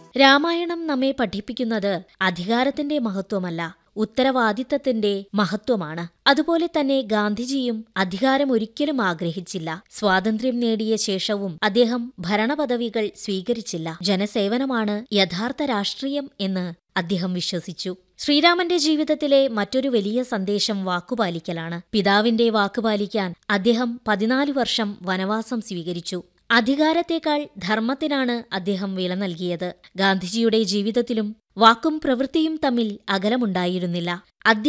രാമായണം നമ്മെ പഠിപ്പിക്കുന്നത് അധികാരത്തിന്റെ മഹത്വമല്ല ഉത്തരവാദിത്തത്തിന്റെ മഹത്വമാണ് അതുപോലെ തന്നെ ഗാന്ധിജിയും അധികാരം ഒരിക്കലും ആഗ്രഹിച്ചില്ല സ്വാതന്ത്ര്യം നേടിയ ശേഷവും അദ്ദേഹം ഭരണപദവികൾ സ്വീകരിച്ചില്ല ജനസേവനമാണ് യഥാർത്ഥ രാഷ്ട്രീയം എന്ന് അദ്ദേഹം വിശ്വസിച്ചു ശ്രീരാമന്റെ ജീവിതത്തിലെ മറ്റൊരു വലിയ സന്ദേശം വാക്കുപാലിക്കലാണ് പിതാവിന്റെ വാക്കുപാലിക്കാൻ അദ്ദേഹം പതിനാല് വർഷം വനവാസം സ്വീകരിച്ചു അധികാരത്തേക്കാൾ ധർമ്മത്തിനാണ് അദ്ദേഹം വില നൽകിയത് ഗാന്ധിജിയുടെ ജീവിതത്തിലും വാക്കും പ്രവൃത്തിയും തമ്മിൽ അകലമുണ്ടായിരുന്നില്ല